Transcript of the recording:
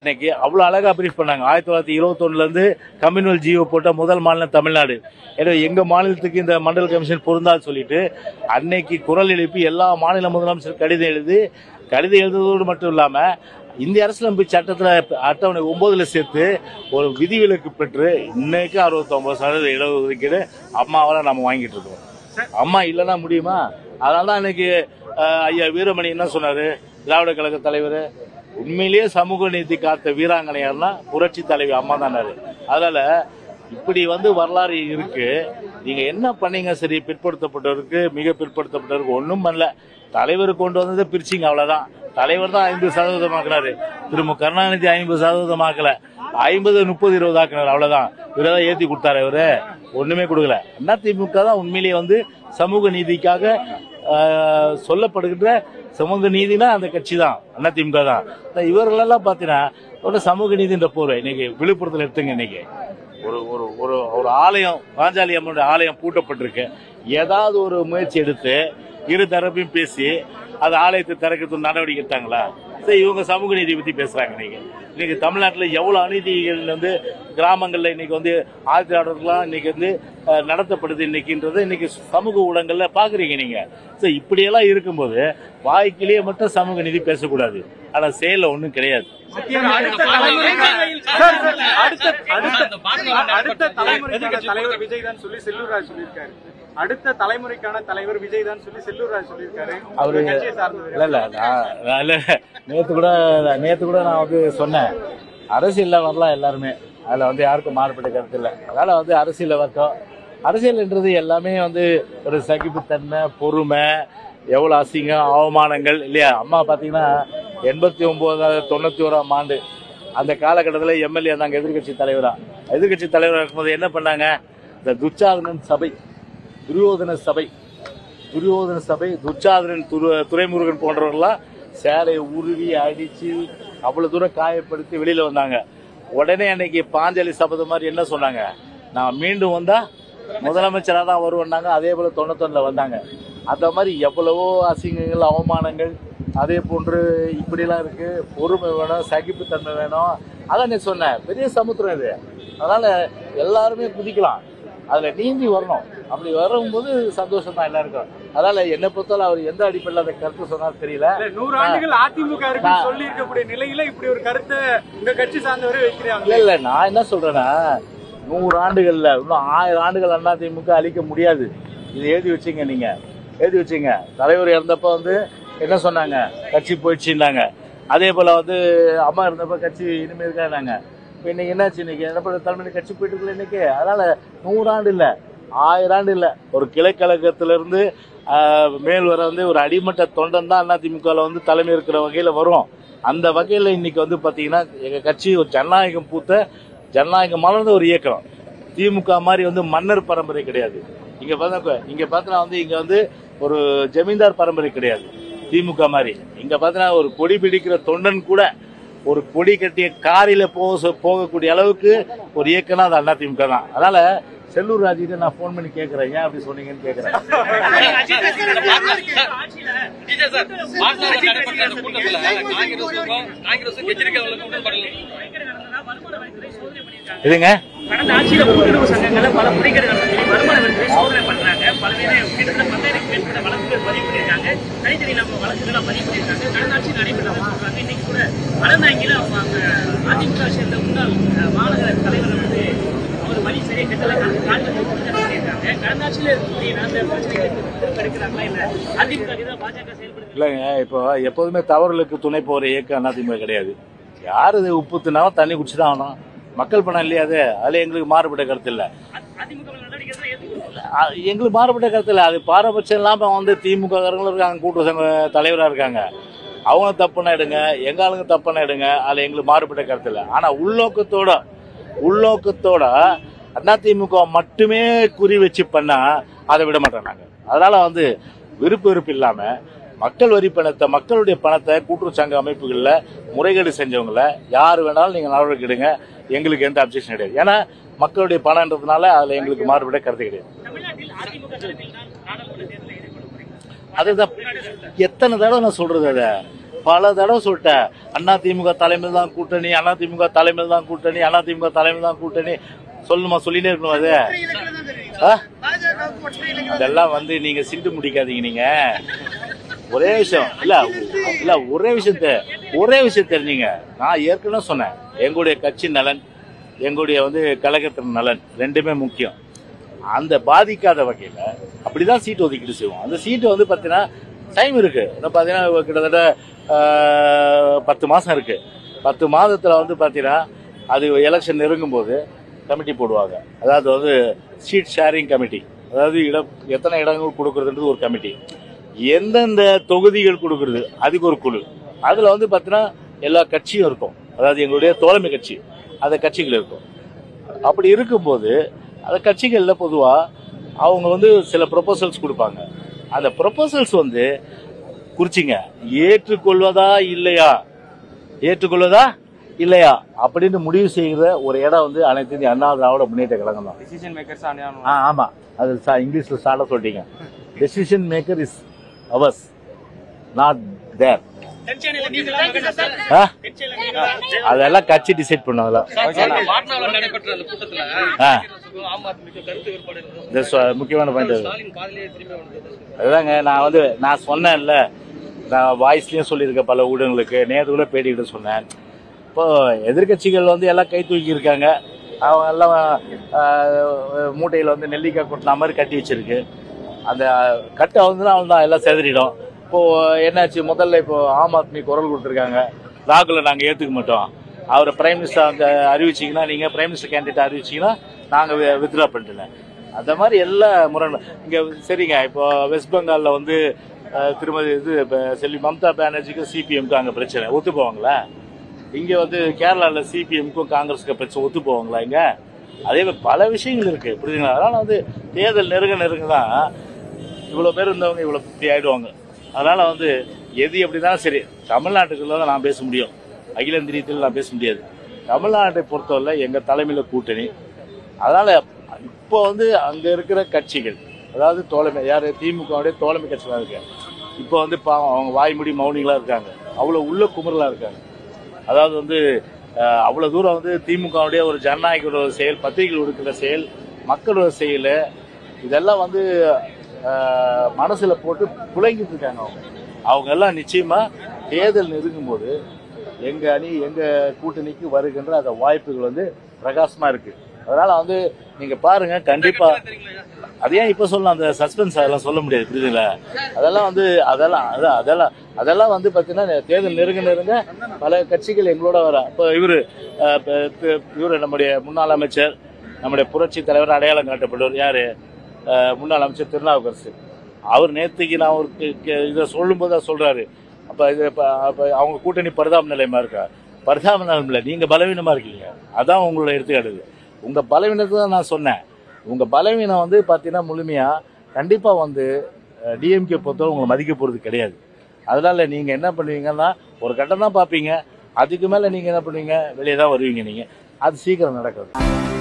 இன்னைக்கு அவ்வளோ அழகா பிரீஃப் பண்ணாங்க ஆயிரத்தி தொள்ளாயிரத்தி இருபத்தொன்னுல இருந்து கம்யூனல் ஜியோ போட்ட முதல் மாநிலம் தமிழ்நாடு எனவே எங்க மாநிலத்துக்கு இந்த மண்டல் கமிஷன் பொருந்தாது சொல்லிட்டு அன்னைக்கு குரல் எழுப்பி எல்லா மாநில முதலமைச்சர் கடிதம் எழுதி கடிதம் எழுதுவதோடு மட்டும் இல்லாம இந்திய அரசியலமைப்பு சட்டத்துல அட்டவணை ஒன்பதுல சேர்த்து ஒரு விதிவிலக்கு பெற்று இன்னைக்கு அறுபத்தொன்பது சதவீத இடஒதுக்கீடு அம்மாவால நம்ம வாங்கிட்டு இருக்கோம் அம்மா இல்லைன்னா முடியுமா அதனால தான் இன்னைக்கு அஹ், ஐயா வீரமணி என்ன சொன்னாரு திராவிட கழக தலைவர் உண்மையிலேயே சமூக நீதி காத்த வீராங்கனையார்னா புரட்சி தலைவி அம்மா தானாரு அதனால இப்படி வந்து வரலாறு இருக்கு நீங்க என்ன பண்ணீங்க சரி பிற்படுத்தப்பட்டவருக்கு மிக பிற்படுத்தப்பட்டவருக்கு ஒன்றும் பண்ணல தலைவர் கொண்டு வந்ததை பிரிச்சிங்க அவ்வளவுதான் தலைவர் தான் ஐம்பது சதவீதமாக்குனாரு திரு மு கருணாநிதி ஐம்பது சதவீதமாக்கல ஐம்பது முப்பது இருபது ஆக்குனாரு அவ்வளவுதான் இவரதான் ஏத்தி கொடுத்தாரு இவரு ஒண்ணுமே கொடுக்கல அதிமுக தான் உண்மையிலேயே வந்து சமூக நீதிக்காக ஆஹ், சொல்லப்படுகின்ற சமூக நீதினா அந்த கட்சி தான் அதிமுக தான் இந்த இவர்களெல்லாம் பார்த்தீங்கன்னா ஒரு சமூக நீதின்ற போர் இன்னைக்கு விழுப்புரத்தில் எடுத்துங்க இன்னைக்கு ஒரு ஒரு ஒரு ஒரு ஆலயம் பாஞ்சாலி அம்மனுடைய ஆலயம் பூட்டப்பட்டிருக்கு ஏதாவது ஒரு முயற்சி எடுத்து இரு தரப்பையும் பேசி அது ஆலயத்தை திறக்கிறதுக்கு நடவடிக்கை எடுத்தாங்களா சரி இவங்க சமூக நீதி பத்தி பேசுறாங்க இன்னைக்கு இன்னைக்கு தமிழ்நாட்டில் எவ்வளவு அநீதிகள் வந்து கிராமங்கள்ல இன்னைக்கு வந்து ஆட்சியாளர்கள்லாம் இன்னைக்கு வந்து அஹ், நடத்தப்படுது இன்னைக்குன்றது இன்னைக்கு சமூக ஊடகங்கள்ல பாக்குறீங்க நீங்க சோ இப்படியெல்லாம் இருக்கும்போது வாய்க்கிலேயே மட்டும் சமூக நீதி பேசக்கூடாது ஆனா செயல்ல ஒண்ணும் கிடையாது அடுத்த தலைமுறைக்கான- சார், சார், அடுத்த அடுத்த அடுத்த தலைமுறைக்கான தலைவர் விஜய் தான் சொல்லி செல்லூர்ராஜ் சொல்லியிருக்காரு அடுத்த தலைமுறைக்கான தலைவர் விஜய் தான் சொல்லி செல்லூர்ராஜ் சொல்லியிருக்காரு அவரு உங்க கட்சியை சார்ந்தவர் இல்ல இல்ல நான் நான் இல்ல நேத்து கூட நேத்து கூட நான் வந்து சொன்னேன் அரசியல்ல வரலாம் எல்லாருமே அதுல வந்து யாருக்கும் மாறுபட்ட கருத்து இல்லை அதனால வந்து அரசியல்ல வரட்டும் அரசியல்ன்றது எல்லாமே வந்து ஒரு சகிப்புத்தன்மை பொறுமை எவ்வளவு அசிங்கம் அவமானங்கள் இல்லையா அம்மா பாத்தீங்கன்னா எண்பத்தி ஒன்பது தொண்ணூத்தி ஓராம் ஆண்டு அந்த காலகட்டத்தில் எம்எல்ஏ நாங்கள் எதிர்க்கட்சி தலைவரா எதிர்க்கட்சி தலைவராக இருக்கும்போது என்ன பண்ணாங்க இந்த துச்சாதனன் சபை துரியோதன சபை துரியோதன சபை துச்சாதனன் துரு துரைமுருகன் போன்றவர்கள்லாம் சேலையை உருவி அடிச்சு அவ்வளவு தூரம் காயப்படுத்தி வெளியில வந்தாங்க உடனே அன்னைக்கு பாஞ்சாலி சபதம் மாதிரி என்ன சொன்னாங்க நான் மீண்டும் வந்தா முதலமைச்சராக தான் வருவேன்னாங்க அதே போல தொண்ணூத்தொன்னுல வந்தாங்க அந்த மாதிரி எவ்வளவோ அசிங்கங்கள் அவமானங்கள் அதே போன்று இப்படிலாம் இருக்கு பொறுமை வேணும் சகிப்புத்தன்மை வேணும் அதான் நீ சொன்னேன் பெரிய சமுத்திரம் இது அதனால எல்லாருமே குதிக்கலாம் அதுல நீந்தி வரணும் அப்படி வரும்போது சந்தோஷம் தான் எல்லாருக்கும் அதனால என்னை பொறுத்தவரை அவர் எந்த அடிப்படையில் அந்த கருத்து சொன்னாலும் தெரியல இல்ல, நூறு ஆண்டுகள் அதிமுக இருக்கு நான்- சொல்லி இருக்கக்கூடிய நிலையில இப்படி ஒரு கருத்தை உங்க கட்சி சார்ந்தவரே வைக்கிறாங்க இல்ல இல்ல நான் என்ன சொல்றேன்னா நூறு ஆண்டுகள்ல இன்னும் ஆயிரம் ஆண்டுகள் அதிமுக அழிக்க முடியாது இது எழுதி வச்சுங்க நீங்க எழுதி வச்சுங்க தலைவர் இறந்தப்ப வந்து என்ன சொன்னாங்க கட்சி போயிடுச்சுன்னாங்க அதே போல வந்து அம்மா இருந்தப்ப கட்சி இனிமே இருக்காங்க இப்ப இன்னைக்கு என்னாச்சு இன்னைக்கு எடப்பாடி தலைமை கட்சி போயிட்டு இருக்குல்ல இன்னைக்கு அதனால நூறாண்டு இல்ல ஆயிரம் ஆண்டு இல்ல ஒரு கிளைக்கழகத்திலிருந்து ஆஹ், மேல் வர வந்து ஒரு அடிமட்ட தொண்டன் தான் அதிமுகவில் வந்து தலைமை இருக்கிற வகையில வரும் அந்த வகையில இன்னைக்கு வந்து பாத்தீங்கன்னா எங்க கட்சி ஒரு ஜனநாயகம் பூத்த ஜனநாயகம் மலர்ந்த ஒரு இயக்கம் திமுக மாதிரி வந்து மன்னர் பரம்பரை கிடையாது இங்க பார்த்தா இங்க பார்த்தா வந்து இங்க வந்து ஒரு ஜமீன்தார் பரம்பரை கிடையாது திமுக மாதிரி இங்க பார்த்தா ஒரு கொடி பிடிக்கிற தொண்டன் கூட ஒரு கொடி கட்டிய காரில போக போகக்கூடிய அளவுக்கு ஒரு இயக்கம்னா அது அண்ணா திமுக தான் அதனால செல்லூர் ராஜிட்ட நான் ஃபோன் பண்ணி கேட்கறேன் ஏன் அப்படி சொன்னீங்கன்னு கேட்கறேன் விஜய் சார், மாநிலத்தில் நடைபெற்ற அந்த கூட்டத்துல காங்கிரஸுக்கும் காங்கிரஸும் கெஜ்ரிவாலுக்கும் உடன்படலை இதுங்க கடந்த ஆட்சியில கூட்டுறவு சங்கங்கள்ல பல முறைகேடு நடந்தது வருமான வரித்துறை சோதனை பண்றாங்க பல்வேறு கிட்டத்தட்ட பத்தாயிரம் மேற்பட்ட வழக்குகள் பதிவு பண்ணியிருக்காங்க தனித்தனி நம்ம வழக்குகளை பதிவு பண்ணியிருக்காங்க கடந்த ஆட்சி நடைபெற்ற சொல்றாங்க இன்னைக்கு கூட அறந்தாங்கில அவங்க அவங்க அதிமுக சேர்ந்த முன்னாள் அஹ், மாநகர தலைவர் வந்து அவர் வழி சரியா கட்டல காலில் பண்ணியிருக்காங்க கடந்த ஆட்சியில இருக்கக்கூடிய அந்த பிரச்சனைகளுக்கு திரும்ப எடுக்கிறாங்களா இல்ல அதிமுக தான் பாஜக செயல்படுது இல்லைங்க இப்போ எப்போதுமே தவறுகளுக்கு துணை போற இயக்கம் அதிமுக கிடையாது யார் இது உப்பு தின்னாலும் தண்ணி குடிச்சு தான் ஆகணும் மக்கள் பணம் இல்லையா அது அதுல எங்களுக்கு மாறுபட்ட கருத்து இல்லை அதிமுக நடவடிக்கை தான் ஏற்றுக்கொள்ள அ- எங்களுக்கு மாறுபட்ட கருத்து இல்லை அது பாரபட்சம் இல்லாம வந்து திமுக காரங்களும் இருக்காங்க கூட்டு சங்க தலைவரா இருக்காங்க அவங்க தப்புனா எடுங்க எங்க ஆளுங்க தப்புனா எடுங்க அதுல எங்களுக்கு மாறுபட்ட கருத்து இல்லை ஆனா உள்நோக்கத்தோட உள்நோக்கத்தோட அதிமுக மட்டுமே குறி வச்சு பண்ணா அதை விட மாட்டோம் நாங்க அதனால வந்து விருப்பு வெறுப்பு இல்லாம மக்கள் வரி பணத்தை மக்களுடைய பணத்தை கூட்டுறவு சங்க அமைப்புகள்ல முறைகேடு செஞ்சவங்கள யார் வேணாலும் நீங்க நடவடிக்கை எடுங்க எங்களுக்கு எந்த அப்ஜெக்ஷன் கிடையாது ஏன்னா மக்களுடைய பணம்ன்றதுனால அதுல எங்களுக்கு மாறுபட்ட கருத்து கிடையாது தமிழ்நாட்டில் அதிமுக தலைமையில் தான் நாடாளுமன்ற தேர்தலை எதிர்கொள்ள போறீங்க அதுதான் எத்தனை தடவை நான் சொல்றது அத பல தடவை சொல்லிட்டேன் அண்ணா திமுக தலைமையில் தான் கூட்டணி அண்ணா திமுக தலைமையில் தான் கூட்டணி அண்ணா திமுக தலைமையில் தான் கூட்டணி சொல்லுமா சொல்லினே இருக்கணும் அது ஆ? அதெல்லாம் வந்து நீங்க சிண்டு முடிக்காதீங்க நீங்க ஒரே விஷயம் இல்ல இல்ல ஒரே விஷயம் தெ- ஒரே விஷயம் தெரிஞ்சீங்க நான் ஏற்கனவே சொன்னேன் எங்களுடைய கட்சி நலன் எங்களுடைய வந்து கழகத்தின் நலன் ரெண்டுமே முக்கியம் அந்த பாதிக்காத வகையில அப்படிதான் சீட் ஒதுக்கீடு செய்வோம் அந்த சீட்டு வந்து பார்த்தீங்கன்னா டைம் இருக்கு இன்னும் பார்த்தீங்கன்னா கிட்டத்தட்ட ஆஹ், பத்து மாசம் இருக்கு பத்து மாதத்துல வந்து பார்த்தீங்கன்னா அது எலெக்ஷன் நெருங்கும் போது கமிட்டி போடுவாங்க அதாவது வந்து சீட் ஷேரிங் கமிட்டி அதாவது இடம் எத்தனை இடங்கள் கொடுக்கறதுன்றது ஒரு கமிட்டி எந்தெந்த தொகுதிகள் கொடுக்கறது அதுக்கு ஒரு குழு அதுல வந்து பார்த்தீங்கன்னா எல்லா கட்சியும் இருக்கும் அதாவது எங்களுடைய தோழமை கட்சி அந்த கட்சிகள் இருக்கும் அப்படி இருக்கும்போது அந்த கட்சிகளில் பொதுவாக அவங்க வந்து சில ப்ரொபோசல்ஸ் கொடுப்பாங்க அந்த ப்ரொபோசல்ஸ் வந்து குறிச்சிங்க ஏற்றுக்கொள்வதா இல்லையா ஏற்றுக்கொள்வதா இல்லையா அப்படின்னு முடிவு செய்கிற ஒரு இடம் வந்து அனைத்து இந்திய அண்ணா திராவிட முன்னேற்ற கழகம் தான் டிசிஷன் மேக்கர்ஸ் ஆ ஆமா அது சா- இங்கிலீஷ்ல சாட சொல்லிட்டீங்க decision maker is ours not there அதெல்லாம் கட்சி டிசைட் பண்ணுவாங்களா பாட்னாவில் நடைபெற்ற அந்த கூட்டத்துல ஆ. ஆம் ஆத்மிக்கு கருத்து வேறுபாடு இருந்தது. இந்த சொ- முக்கியமான பாயிண்ட் ஸ்டாலின் காதலியே திரும்பி வந்தது அதுதாங்க நான் வந்து நான் சொன்னேன்ல நான் வாய்ஸ்லயும் சொல்லியிருக்கேன் பல ஊடகங்களுக்கு நேற்று கூட பேட்டிக்கிட்ட சொன்னேன் இப்போ எதிர்க்கட்சிகள் வந்து எல்லாம் கை தூக்கி இருக்காங்க அவங்க எல்லாம் ஆஹ், மூட்டையில வந்து நெல்லிக்காய் கொட்டின மாதிரி கட்டி வச்சிருக்கு அந்த கட்டை வந்து அவன் தான் எல்லாம் செதறிடும் இப்போ என்னாச்சு முதல்ல இப்போ ஆம் ஆத்மி குரல் கொடுத்துருக்காங்க ராகுல நாங்கள் ஏற்றுக்க மாட்டோம் அவரை பிரைம் மினிஸ்டர் அந்த அறிவிச்சிங்கன்னா நீங்கள் பிரைம் மினிஸ்டர் கேண்டிடேட் அறிவிச்சிங்கன்னா நாங்கள் வித்ட்ரா பண்ணிட்டேன் அந்த மாதிரி எல்லா முரண் இங்கே சரிங்க இப்போ வெஸ்ட் பெங்காலில் வந்து அஹ், திருமதி இது இப்ப செல்வி மம்தா பானர்ஜிக்கும் சிபிஎம்க்கும் அங்கே பிரச்சனை ஒத்து போவாங்களா இங்கே வந்து கேரளாவில் சிபிஎம்க்கும் காங்கிரஸுக்கு பிரச்சனை ஒத்து போவாங்களா இங்கே அதே மாதிரி பல விஷயங்கள் இருக்கு புரியுதுங்களா அதனால வந்து தேர்தல் நெருங்க நெருங்க தான் இவ்வளோ பேர் இருந்தவங்க இவ்வளோ இப்படி ஆயிடுவாங்க அதனால வந்து எது எப்படிதான் சரி தமிழ்நாட்டுக்குள்ள தான் நான் பேச முடியும் அகில இந்திரியத்தில் நான் பேச முடியாது தமிழ்நாட்டை பொறுத்தவரை எங்கள் தலைமையில் கூட்டணி அதனால இப்போ வந்து அங்கே இருக்கிற கட்சிகள் அதாவது தோழமை யார் திமுகவுடைய தோழமை கட்சிலாம் இருக்கு இப்போ வந்து பாவம் அவங்க வாய்மூடி மௌனிகளாக இருக்காங்க அவ்வளோ உள்ள குமுறலாக இருக்காங்க அதாவது வந்து அஹ், அவ்வளவு தூரம் வந்து திமுகவுடைய ஒரு ஜனநாயக ஒரு செயல் பத்திரிகைகள் இருக்கிற செயல் மக்களோட செயல் இதெல்லாம் வந்து அஹ், மனசுல போட்டு புழங்கிட்டு இருக்காங்க அவங்க அவங்க எல்லாம் நிச்சயமா தேர்தல் நெருங்கும் போது எங்க அணி எங்க கூட்டணிக்கு வருகின்ற அந்த வாய்ப்புகள் வந்து பிரகாசமா இருக்கு அதனால வந்து நீங்க பாருங்க கண்டிப்பா அது ஏன் இப்ப சொல்லலாம் அந்த சஸ்பென்ஸ் அதெல்லாம் சொல்ல முடியாது புரியுதுங்களா அதெல்லாம் வந்து அதெல்லாம் அதான் அதெல்லாம் அதெல்லாம் வந்து பாத்தீங்கன்னா தேர்தல் நெருங்க நெருங்க பல கட்சிகள் எங்களோட வர இப்போ இவரு அஹ், இப்ப தி- இவரு நம்முடைய முன்னாள் அமைச்சர் நம்முடைய புரட்சி தலைவர் அடையாளம் காட்டப்பட்டவர் யாரு அஹ், முன்னாள் அமைச்சர் திருநாவுக்கரசு அவர் நேத்துக்கு நான் ஒரு க- க- இதை சொல்லும்போது தான் சொல்றாரு அப்ப இது இப்ப அப்ப அவங்க கூட்டணி பரிதாப நிலையமா இருக்கா பரிதாப நிலையம் இல்லை நீங்க பலவீனமா இருக்கீங்க அதான் உங்களோட எடுத்துக்காட்டுது உங்க பலவீனத்தை தான் நான் சொன்னேன் உங்க பலவீனம் வந்து பாத்தீங்கன்னா முழுமையா கண்டிப்பா வந்து டிஎம்கே பொறுத்தவரை உங்களை மதிக்க போறது கிடையாது அதனால நீங்க என்ன பண்ணுவீங்கன்னா ஒரு கட்டம் தான் பார்ப்பீங்க அதுக்கு மேல நீங்க என்ன பண்ணுவீங்க வெளியே தான் வருவீங்க நீங்க அது சீக்கிரம் நடக்காது